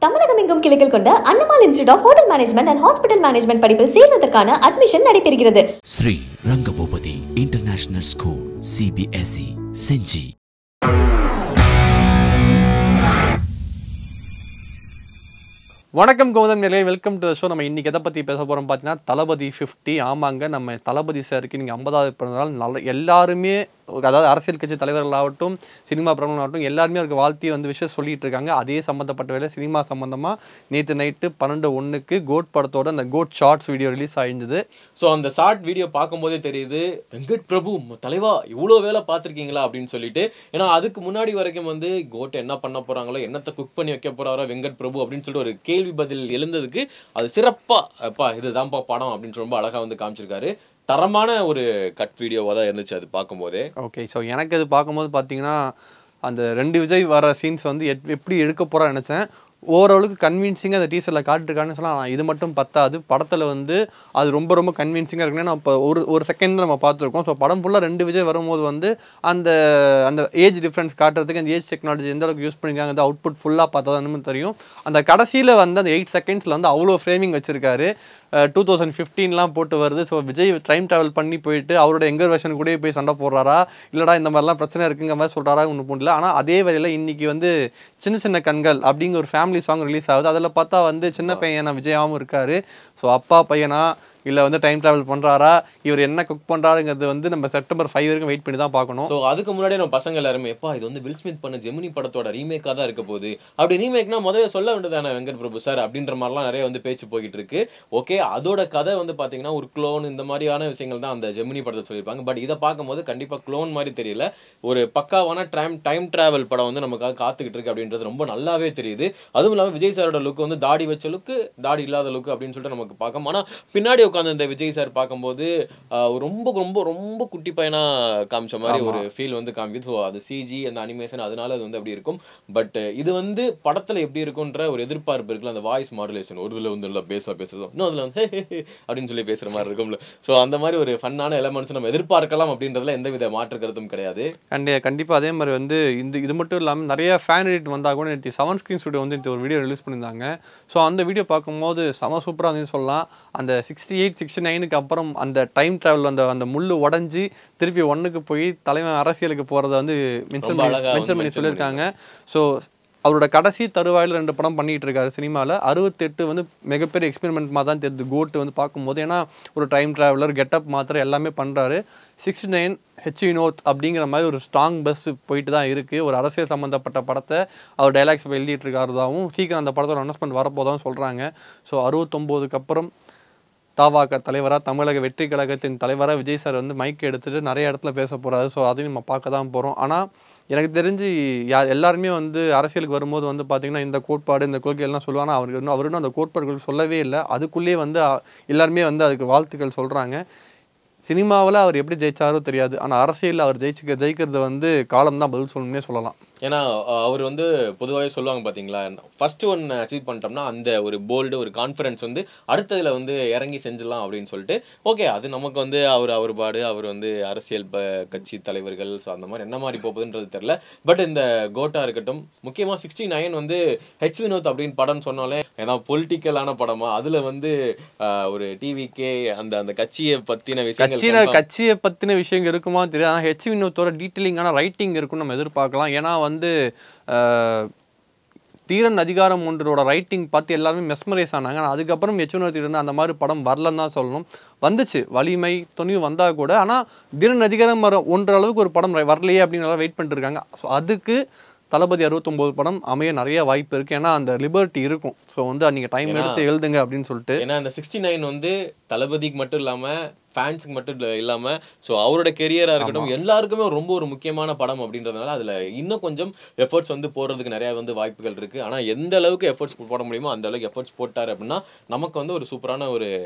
தமிழகம் எங்கும் கிளைகள் கொண்ட Annamal institute of hotel management and hospital management படிப்பில் சேர்வதற்கான அட்மிஷன் நடைபெறுகிறது Shri Rangabhupathi international school CBSE Senji வணக்கம் கௌதம் நிலைய வெல்கம் டு ஷோ நம்ம இன்னைக்கு எதை பற்றி பேச போகிறோம் பார்த்தீங்கன்னா தளபதி ஃபிஃப்டி ஆமாங்க நம்ம தளபதி சாருக்கு நீங்கள் ஐம்பதாவது பிறந்த நாள் நல்ல எல்லாருமே அதாவது அரசியல் கட்சி தலைவர்களாகட்டும் சினிமா பிரபலமாகட்டும் எல்லாருமே அவருக்கு வாழ்த்தி வந்து விஷயம் சொல்லிட்டு இருக்காங்க அதே சம்மந்தப்பட்ட வேலை சினிமா சம்மந்தமாக நேற்று நைட்டு பன்னெண்டு ஒன்றுக்கு கோட் படத்தோட அந்த கோட் ஷார்ட்ஸ் வீடியோ ரிலீஸ் ஆயிருந்தது ஸோ அந்த ஷார்ட் வீடியோ பார்க்கும்போதே தெரியுது வெங்கட் பிரபு ம- தலைவா இவ்வளோ வேலை பார்த்துருக்கீங்களா அப்படின்னு சொல்லிட்டு ஏன்னா அதுக்கு முன்னாடி வரைக்கும் வந்து கோட் என்ன பண்ண போறாங்களோ என்னத்தை குக் பண்ணி வைக்க போறாரோ வெங்கட் பிரபு அப்படின்னு சொல்லிட்டு ஒரு கேள்வி பதில் எழுந்ததுக்கு அது சிறப்பா அப்பா இதுதான்ப்பா படம் அப்படின்னு சொல்லி ரொம்ப அழகா வந்து காமிச்சிருக்காரு தரமான ஒரு கட் வீடியோவாக தான் இருந்துச்சு அது பார்க்கும்போதே ஓகே ஸோ எனக்கு அது பார்க்கும்போது பார்த்தீங்கன்னா அந்த ரெண்டு விஜய் வர சீன்ஸ் வந்து எப்- எப்படி எடுக்க போகிறான்னு நினச்சேன் ஓரளவுக்கு கன்வின்சிங்காக அந்த டீசரில் காட்டிருக்கான்னு சொல்லலாம் ஆனா இது மட்டும் பத்தாது படத்தில் வந்து அது ரொம்ப ரொம்ப கன்வின்சிங்காக இருக்குன்னு நம்ம இப்போ ஒரு ஒரு செகண்ட் நம்ம பார்த்துருக்கோம் ஸோ படம் ஃபுல்லாக ரெண்டு விஜய் வரும்போது வந்து அந்த அந்த ஏஜ் டிஃப்ரென்ஸ் காட்டுறதுக்கு அந்த ஏஜ் டெக்னாலஜி எந்த அளவுக்கு யூஸ் பண்ணிருக்காங்க அந்த அவுட்புட் ஃபுல்லாக பார்த்தா தான் இன்னும் தெரியும் அந்த கடைசியில் வந்து அந்த எயிட் செகண்ட்ஸில் வந்து அவ்வளோ ஃப்ரேமிங் வச்சிருக்காரு டூ தௌசண்ட் ஃபிஃப்டீன்லாம் போட்டு வருது ஸோ விஜய் டைம் ட்ராவல் பண்ணி போயிட்டு அவரோட எங்கர் வெர்ஷன் கூட போய் சண்டை போடுறாரா இல்லடா இந்த மாதிரிலாம் பிரச்சனை இருக்குங்கிற மாதிரி சொல்கிறாரா ஒன்று புரியல ஆனால் அதே வரையில் இன்னைக்கு வந்து சின்ன சின்ன கண்கள் அப்படிங்கிற ஒரு ஃபேமிலி சாங் ரிலீஸ் ஆகுது அதில் பார்த்தா வந்து சின்ன பையனா விஜயாவும் இருக்காரு ஸோ அப்பா பையனா இல்லை வந்து டைம் ட்ராவல் பண்ணுறாரா இவர் என்ன குக் பண்ணுறாருங்கிறது வந்து நம்ம செப்டம்பர் ஃபைவ் வரைக்கும் வெயிட் பண்ணி தான் பார்க்கணும் ஸோ அதுக்கு முன்னாடி நம்ம பசங்க எல்லாருமே எப்பா இது வந்து வில் ஸ்மித் பண்ண ஜெமினி படத்தோட ரீமேக்காக தான் இருக்க போகுது அப்படி ரீமேக்னா முதல்ல சொல்ல வேண்டியதானே வெங்கட் பிரபு சார் அப்படின்ற மாதிரிலாம் நிறைய வந்து பேச்சு போய்கிட்டு இருக்கு ஓகே அதோட கதை வந்து பார்த்தீங்கன்னா ஒரு க்ளோன் இந்த மாதிரியான விஷயங்கள் தான் அந்த ஜெமினி படத்தை சொல்லியிருப்பாங்க பட் இதை பார்க்கும்போது கண்டிப்பாக க்ளோன் மாதிரி தெரியல ஒரு பக்காவான டைம் டைம் டிராவல் படம் வந்து நமக்காக காத்துக்கிட்டு இருக்கு அப்படின்றது ரொம்ப நல்லாவே தெரியுது அதுவும் இல்லாமல் விஜய் சாரோட லுக் வந்து தாடி வச்ச லுக்கு தாடி இல்லாத லுக் அப்படின்னு சொல்லிட்டு நமக்கு பார்க்கலாம் ஆனால் பின்னாடி உட்காந்து இந்த விஜய் சார் பார்க்கும்போது ஆஹ், ஒரு ரொம்ப ரொம்ப ரொம்ப குட்டி பையனா காமிச்ச மாதிரி ஒரு ஃபீல் வந்து காமிக்குது ஸோ அது சிஜி அந்த அனிமேஷன் அதனால அது வந்து அப்படி இருக்கும் பட் இது வந்து படத்துல எப்படி இருக்குன்ற ஒரு எதிர்பார்ப்பு இருக்குல்ல அந்த வாய்ஸ் மாடுலேஷன் ஒரு இதில் வந்து நல்லா பேச பேசுறதும் இன்னும் அதில் வந்து அப்படின்னு சொல்லி பேசுற மாதிரி இருக்கும்ல ஸோ அந்த மாதிரி ஒரு ஃபன்னான எலமெண்ட்ஸ் நம்ம எதிர்பார்க்கலாம் அப்படின்றதுல எந்தவித மாற்று கருத்தும் கிடையாது கண்டி கண்டிப்பாக அதே மாதிரி வந்து இந்த இது மட்டும் இல்லாமல் நிறைய ஃபேன் எடிட் வந்தால் கூட நேற்று செவன் ஸ்க்ரீன் ஸ்டுடியோ வந்து நேற்று ஒரு வீடியோ ரிலீஸ் பண்ணியிருந்தாங்க ஸோ அந்த வீடியோ பார்க்கும்போது செம சூப்பராக இருந்துச்சு சொல்லலாம் அந்த சிக்ஸ்டி எயிட் சிக்ஸ்டி நைனுக்கு அப்புறம் அந்த டைம் ட்ராவல் அந்த அந்த முள்ளு உடஞ்சி திருப்பி ஒன்றுக்கு போய் தலைவன் அரசியலுக்கு போகிறத வந்து மென்ஷன் ரொம்ப அழகா வந்து மென்ஷன் பண்ணி mention சொல்லியிருக்காங்க ஸோ அவரோட கடைசி தருவாயில் ரெண்டு படம் பண்ணிட்டு இருக்காரு சினிமாவில் அறுபத்தெட்டு வந்து மிகப்பெரிய எக்ஸ்பெரிமெண்ட் மாதிரி தான் தெரியுது கோட்டு வந்து பார்க்கும்போது ஏன்னா ஒரு டைம் ட்ராவலர் கெட்டப் மாத்திர எல்லாமே பண்ணுறாரு சிக்ஸ்டி நைன் ஹெச் வினோத் அப்படிங்கிற மாதிரி ஒரு ஸ்ட்ராங் பஸ் போயிட்டு தான் இருக்குது ஒரு அரசியல் சம்மந்தப்பட்ட படத்தை அவர் டைலாக்ஸ் எழுதிட்டு இருக்காருதாவும் சீக்கிரம் அந்த படத்தோட அனௌன்ஸ்மெண்ட் வரப்போதாவும் சொல்கிறாங்க ஸோ அறுபத்தொம்போதுக்கு அப்புறம் தாவாக தலைவராக தமிழக வெற்றி கழகத்தின் தலைவராக விஜய் சார் வந்து மைக் எடுத்துட்டு நிறைய இடத்துல பேச போறாரு ஸோ அதையும் நம்ம பார்க்க தான் போகிறோம் ஆனால் எனக்கு தெரிஞ்சு யார் எல்லாருமே வந்து அரசியலுக்கு வரும்போது வந்து பார்த்தீங்கன்னா இந்த கோட்பாடு இந்த கொள்கை எல்லாம் சொல்லுவாங்க அவருக்கு இன்னும் அவர் இன்னும் அந்த கோட்பாடுகள் சொல்லவே இல்லை அதுக்குள்ளேயே வந்து அ- எல்லாருமே வந்து அதுக்கு வாழ்த்துக்கள் சொல்கிறாங்க சினிமாவில் அவர் எப்படி ஜெயிச்சாரோ தெரியாது ஆனால் அரசியலில் அவர் ஜெயிச்சுக்க ஜெயிக்கிறது வந்து காலம் தான் பதில் சொல்லணும்னே சொல்லலாம் ஏன்னா அஹ், அவர் வந்து பொதுவாகவே சொல்லுவாங்க பார்த்தீங்களா ஃபர்ஸ்ட் ஒன் அச்சீவ் பண்ணிட்டோம்னா அந்த ஒரு போல்டு ஒரு கான்ஃபிடன்ஸ் வந்து அடுத்ததுல வந்து இறங்கி செஞ்சிடலாம் அப்படின்னு சொல்லிட்டு ஓகே அது நமக்கு வந்து அவர் அவர் பாடு அவர் வந்து அரசியல் ப கட்சி தலைவர்கள் ஸோ அந்த மாதிரி என்ன மாதிரி போகுதுன்றது தெரில பட் இந்த கோட்டா இருக்கட்டும் முக்கியமாக சிக்ஸ்டி நைன் வந்து ஹெச் வினோத் அப்படின்னு படம் சொன்னாலே ஏன்னா பொலிட்டிக்கலான படமா அதில் வந்து அஹ், ஒரு டிவிக்கே அந்த அந்த கட்சியை பற்றின விஷயங்கள் கட்சியினர் கண்டிப்பா- கட்சியை பற்றின விஷயங்கள் இருக்குமா தெரியாது ஆனால் ஹெச் வினோத்தோட டீட்டெயிலிங்கான ரைட்டிங் இருக்கும்னு நம்ம எதிர்பார்க்கலாம் ஏன்னா வந்து அஹ், தீரன் அதிகாரம் ஒன்றோட ரைட்டிங் பார்த்து எல்லாருமே மெஸ்மரைஸ் ஆனாங்க ஆனால் அதுக்கப்புறம் ஹெச் வினோத் இருந்து அந்த மாதிரி படம் வரலன்னு தான் சொல்லணும் வந்துச்சு வலிமை துணிவு வந்தால் கூட ஆனால் தீரன் அதிகாரம் வர ஒன்ற அளவுக்கு ஒரு படம் வரலையே அப்படின்னு வெயிட் பண்ணிட்டு இருக்காங்க ஸோ அதுக்கு தளபதி அறுபத்தொம்போது படம் அமைய நிறைய வாய்ப்பு இருக்குது ஏன்னா அந்த லிபர்ட்டி இருக்கும் ஸோ வந்து நீங்கள் டைம் ஏன்னா- எடுத்து எழுதுங்க அப்படின்னு சொல்லிட்டு ஏன்னா இந்த சிக்ஸ்டி நைன் வந்து தளபதிக்கு மட்டும் இல்லாம ஃபேன்ஸுக்கு மட்டும் இல்ல- இல்லாம ஸோ அவரோட கெரியரா இருக்கட்டும் எல்லாருக்குமே ரொம்ப ஒரு முக்கியமான படம் அப்படின்றதுனால அதுல இன்னும் கொஞ்சம் எஃபர்ட்ஸ் வந்து போடுறதுக்கு நிறைய வந்து வாய்ப்புகள் இருக்கு ஆனா எந்த அளவுக்கு எஃபர்ட்ஸ் போட முடியுமோ அந்த அளவுக்கு எஃபர்ட்ஸ் போட்டாரு அப்படின்னா நமக்கு வந்து ஒரு சூப்பரான ஒரு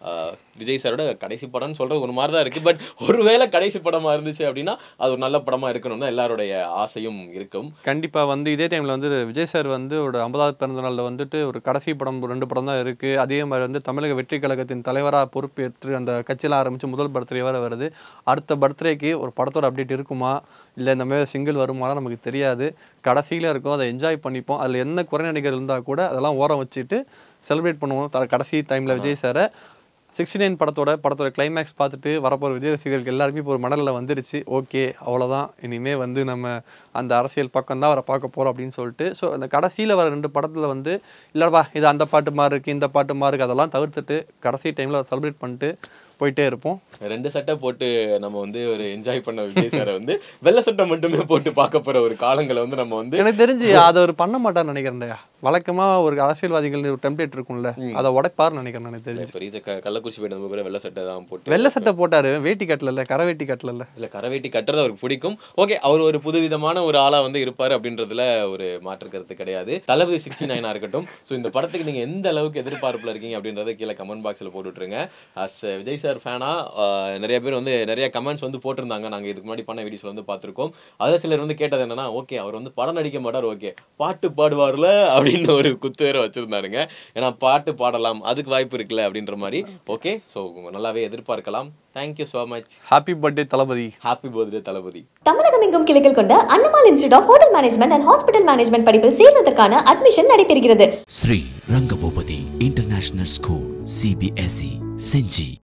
ஆஹ் விஜய் சாரோட கடைசி படம்னு சொல்றது ஒரு மாதிரி தான் இருக்கு பட் ஒருவேளை கடைசி படமா இருந்துச்சு அப்படின்னா அது ஒரு நல்ல படமா இருக்கணும் தான் எல்லாருடைய ஆசையும் இருக்கும் கண்டிப்பாக வந்து இதே டைமில் வந்து விஜய் சார் வந்து ஒரு ஐம்பதாவது பிறந்த நாளில் வந்துட்டு ஒரு கடைசி படம் ஒரு ரெண்டு படம் தான் இருக்குது அதே மாதிரி வந்து தமிழக வெற்றி கழகத்தின் தலைவராக பொறுப்பேற்று அந்த கட்சியில் ஆரம்பித்து முதல் பர்த்டே வர வருது அடுத்த பர்த்டேக்கு ஒரு படத்தோட அப்டேட் இருக்குமா இல்லை இந்த மாதிரி சிங்கிள் வருமானா நமக்கு தெரியாது கடைசியில் இருக்கும் அதை என்ஜாய் பண்ணிப்போம் அதில் என்ன குறை நடிகர் இருந்தால் கூட அதெல்லாம் ஓரம் வச்சுட்டு செலிப்ரேட் பண்ணுவோம் த- கடைசி டைமில் விஜய் சாரை சிக்ஸ்டி நைன் படத்தோட படத்தோட கிளைமேக்ஸ் பார்த்துட்டு வரப்போகிற விஜய் ரசிகர்களுக்கு எல்லாருமே இப்போ ஒரு மணலில் வந்துருச்சு ஓகே அவ்வளோதான் இனிமே வந்து நம்ம அந்த அரசியல் பக்கம் தான் அவரை பார்க்க போகிறோம் அப்படின்னு சொல்லிட்டு ஸோ அந்த கடைசியில் வர ரெண்டு படத்தில் வந்து இல்லைப்பா இது அந்த பாட்டு மாதிரி இருக்குது இந்த பாட்டு மாதிரி இருக்குது அதெல்லாம் தவிர்த்துட்டு கடைசி டைமில் செலிப்ரேட் பண்ணிட்டு போயிட்டே இருப்போம் ரெண்டு சட்டை போட்டு நம்ம வந்து ஒரு என்ஜாய் பண்ண விஜய் சாரை வந்து வெள்ளை சட்டை மட்டுமே போட்டு பார்க்க போற ஒரு காலங்களை வந்து நம்ம வந்து எனக்கு தெரிஞ்சு அதை அவர் பண்ண மாட்டார்னு நினைக்கிறேன்டா வழக்கமாக ஒரு அரசியல்வாதிகள் ஒரு டெம்ப்ளேட் இருக்கும்ல அதை உடைப்பார்னு நினைக்கிறேன் எனக்கு தெரிஞ்சு இப்போ ரீச கள்ளக்குறிச்சி போயிட்டு நம்ம கூட வெள்ளை சட்டை தான் போட்டு வெள்ளை சட்டை போட்டாரு வேட்டி கட்டல கரை வேட்டி கட்டல இல்ல கரவேட்டி கட்டுறது அவருக்கு பிடிக்கும் ஓகே அவர் ஒரு புதுவிதமான ஒரு ஆளா வந்து இருப்பாரு அப்படின்றதுல ஒரு மாற்று கருத்து கிடையாது தளபதி சிக்ஸ்டி நைனா இருக்கட்டும் ஸோ இந்த படத்துக்கு நீங்க எந்த அளவுக்கு எதிர்பார்ப்புல இருக்கீங்க அப்படின்றத கீழே கமெண்ட் பாக்ஸ்ல போட்டு விட்டுருங்க அஸ் விஜய் சார் ஃபேனா நிறைய பேர் வந்து நிறைய கமெண்ட்ஸ் வந்து போட்டிருந்தாங்க நாங்க இதுக்கு முன்னாடி பண்ண வீடியோஸ்ல வந்து பார்த்திருக்கோம் அதை சிலர் வந்து கேட்டது என்னன்னா ஓகே அவர் வந்து படம் நடிக்க மாட்டார் ஓகே பாட்டு பாடுவார்ல அப்படின்னு ஒரு குத்து வேற வச்சிருந்தாருங்க ஏன்னா பாட்டு பாடலாம் அதுக்கு வாய்ப்பு இருக்குல்ல அப்படின்ற மாதிரி ஓகே ஸோ நல்லாவே எதிர்பார்க்கலாம் thank you so much happy birthday Thalapathy happy birthday Thalapathy தமிழகம் எங்கும் கிளைகள் கொண்ட Annamal institute of hotel management and hospital management படிப்பில் சேர்வதற்கான அட்மிஷன் நடைபெறுகிறது Sri Rangabhopati International School, CBSE, Senji.